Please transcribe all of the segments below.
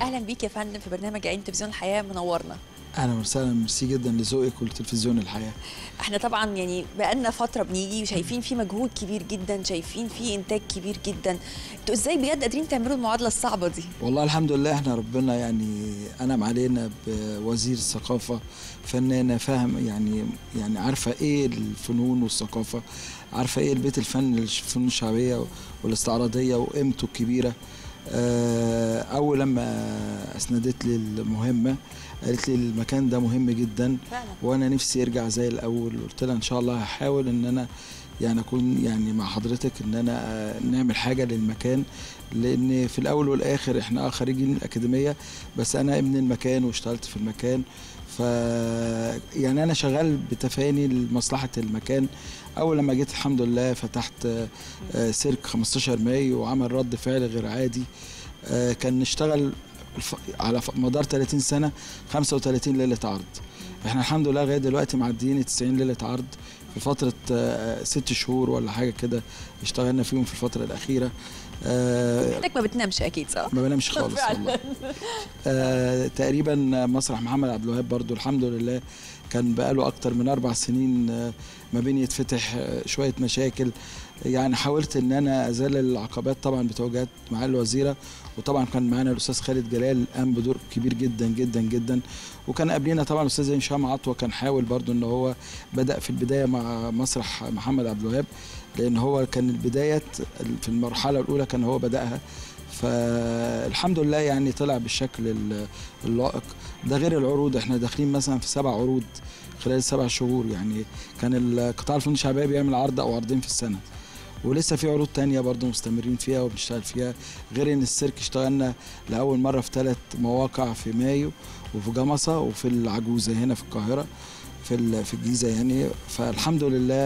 اهلا بيك يا فندم في برنامج عين تلفزيون الحياه منورنا اهلا وسهلا ميرسي جدا لذوقك ولتلفزيون الحياه احنا طبعا يعني بقالنا فتره بنيجي وشايفين في مجهود كبير جدا شايفين في انتاج كبير جدا انتوا ازاي بجد قادرين تعملوا المعادله الصعبه دي والله الحمد لله احنا ربنا يعني انعم علينا بوزير الثقافه فنانه فاهم يعني يعني عارفه ايه الفنون والثقافه عارفه ايه البيت الفن الفنون الشعبيه والاستعراضيه وقيمته الكبيره آه، اول لما اسندت لي المهمه قالت لي المكان ده مهم جدا فعلا وانا نفسي يرجع زي الاول قلت لها ان شاء الله هحاول ان انا يعني اكون يعني مع حضرتك ان انا آه، نعمل حاجه للمكان لان في الاول والاخر احنا اه خريجين الاكاديميه بس انا ابن المكان واشتغلت في المكان ف يعني انا شغال بتفاني لمصلحه المكان اول لما جيت الحمد لله فتحت آه، آه، سيرك 15 مايو وعمل رد فعل غير عادي آه، كان نشتغل الف- على ف- مدار 30 سنه 35 ليله عرض احنا الحمد لله لغايه دلوقتي معديين 90 ليله عرض في فتره آه، ست شهور ولا حاجه كده اشتغلنا فيهم في الفتره الاخيره آه، حضرتك ما بتنامش اكيد صح ما بنامش خالص فعلا. والله آه تقريبا مسرح محمد عبد الوهاب برضو الحمد لله كان بقاله اكتر من اربع سنين آه ما بين يتفتح آه شويه مشاكل يعني حاولت ان انا ازال العقبات طبعا بتوجيهات معالي الوزيره وطبعا كان معانا الاستاذ خالد جلال قام بدور كبير جدا جدا جدا وكان قبلنا طبعا الاستاذ هشام عطوه كان حاول برضو ان هو بدا في البدايه مع مسرح محمد عبد الوهاب لان هو كان البدايه في المرحله الاولى كان هو بداها فالحمد لله يعني طلع بالشكل ال- اللائق ده غير العروض احنا داخلين مثلا في سبع عروض خلال سبع شهور يعني كان القطاع الفنون الشعبيه بيعمل عرض او عرضين في السنه ولسه في عروض تانية برضو مستمرين فيها وبنشتغل فيها غير ان السيرك اشتغلنا لاول مره في ثلاث مواقع في مايو وفي جمصه وفي العجوزه هنا في القاهره في ال- في الجيزه يعني فالحمد لله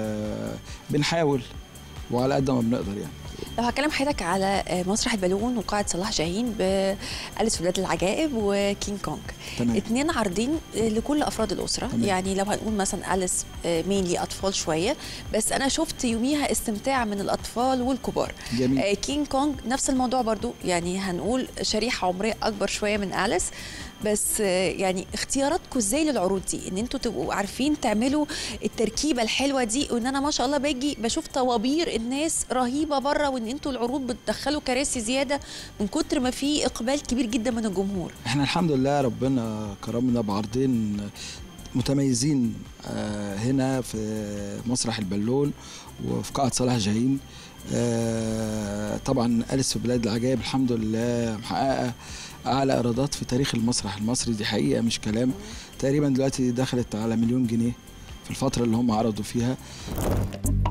بنحاول وعلى قد ما بنقدر يعني لو هكلم حضرتك على آه، مسرح البالون وقاعة صلاح جاهين بأليس في بلاد العجائب وكينج كونج تمام اتنين عارضين آه، لكل افراد الاسره تمام. يعني لو هنقول مثلا اليس مينلي اطفال شويه بس انا شفت يوميها استمتاع من الاطفال والكبار جميل آه، كينج كونج نفس الموضوع برضو يعني هنقول شريحه عمريه اكبر شويه من اليس بس آه، يعني اختياراتكم ازاي للعروض دي ان انتوا تبقوا عارفين تعملوا التركيبه الحلوه دي وان انا ما شاء الله باجي بشوف طوابير الناس رهيبه بره وان انتوا العروض بتدخلوا كراسي زياده من كتر ما في اقبال كبير جدا من الجمهور احنا الحمد لله ربنا كرمنا بعرضين متميزين آه، هنا في مسرح البالون وفي قاعة صلاح جاهين آه، طبعا أليس في بلاد العجائب الحمد لله محققة أعلى إيرادات في تاريخ المسرح المصري دي حقيقة مش كلام تقريبا دلوقتي دخلت على مليون جنيه في الفترة اللي هم عرضوا فيها